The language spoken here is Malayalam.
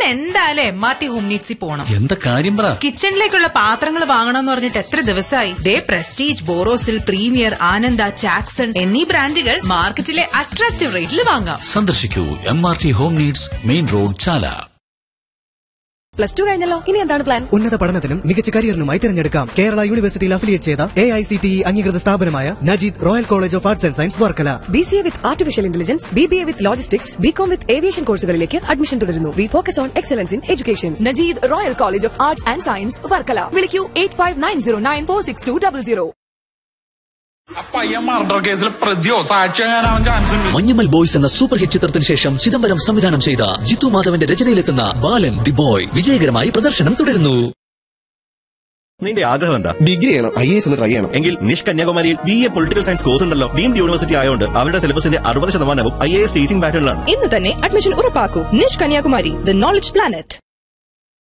ഇന്ന് എന്തായാലും എം ആർ ടി ഹോം നീഡ്സിൽ പോണം എന്താ കാര്യം പറ കിച്ചണിലേക്കുള്ള പാത്രങ്ങൾ വാങ്ങണമെന്ന് പറഞ്ഞിട്ട് എത്ര ദിവസമായി ദേ പ്രസ്റ്റീജ് ബോറോസിൽ പ്രീമിയർ ആനന്ദ ചാക്സൺ എന്നീ ബ്രാൻഡുകൾ മാർക്കറ്റിലെ അട്രാക്റ്റീവ് റേറ്റിൽ വാങ്ങാം സന്ദർശിക്കൂ M R T home needs main road Chala plus two കഴിഞ്ഞല്ലോ ഇനി എന്താണ് പ്ലാൻ ഉന്നത പഠനത്തിനും മികച്ച കരിയറിനുമായി തിരഞ്ഞെടുക്കാം കേരള യൂണിവേഴ്സിറ്റിയിൽ അഫിലിയേറ്റ് ചെയ്ത എ ഐ സി ടി അംഗീകൃത സ്ഥാപനമായ Najeed Royal College of Arts and Science Varkala B C A with artificial intelligence B B A with logistics B com with aviation കോഴ്സുകളിലേക്ക് അഡ്മിഷൻ തുടരുന്നു we focus on excellence in education Najeed Royal College of Arts and Science Varkala വിളിക്കൂ eight five nine zero nine four six two double zero ആ പയ്യൻ മർഡർ കേസിൽ പ്രതിയോ സാക്ഷിയാകാനാവാൻ ചാൻസ് ഉണ്ട് മഞ്ഞമ്മൽ ബോയ്സ് എന്ന സൂപ്പർ ഹിറ്റ് ചിത്രത്തിന് ശേഷം ചിദംബരം സംവിധാനം ചെയ്ത ജിത്തു മാധവന്റെ രചനയിലെത്തുന്ന ബാലൻ ദി ബോയ് വിജയകരമായി പ്രദർശനം തുടരുന്നു നിന്റെ ആഗ്രഹം എന്താ ഡിഗ്രി ചെയ്യണം ഐ എസ് ഒന്ന് ട്രൈ ചെയ്യണം എങ്കിൽ നിഷ് കന്യാകുമാരിയിൽ B A political science course ഉണ്ടല്ലോ ഡീംഡ് യൂണിവേഴ്സിറ്റി ആയതുകൊണ്ട് അവരുടെ സിലബസിന്റെ അറുപത് ശതമാനവും ഐ എ എസ് ടീച്ചിംഗ് പാറ്റേണിലാണ് ഇന്ന് തന്നെ അഡ്മിഷൻ ഉറപ്പാക്കൂ Nish Kanyakumari the knowledge planet